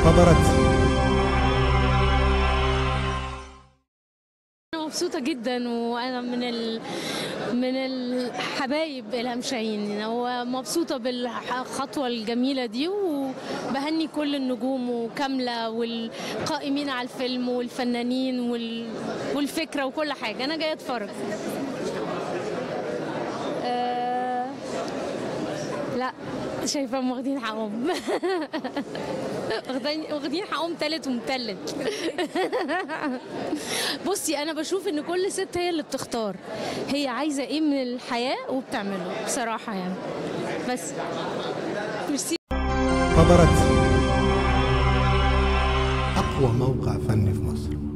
انتظرت أنا مبسوطة جدا وأنا من ال... من الحبايب إلهام شاهين ومبسوطة بالخطوة الجميلة دي وبهني كل النجوم وكاملة والقائمين على الفيلم والفنانين وال... والفكرة وكل حاجة أنا جاية أتفرج آه... لا شايفاهم واخدين حقهم واخدين واخدين حقهم تالت ومتلت بصي انا بشوف ان كل ست هي اللي بتختار هي عايزه ايه من الحياه وبتعمله بصراحه يعني بس ميرسي انتظرت أقوى موقع فني في مصر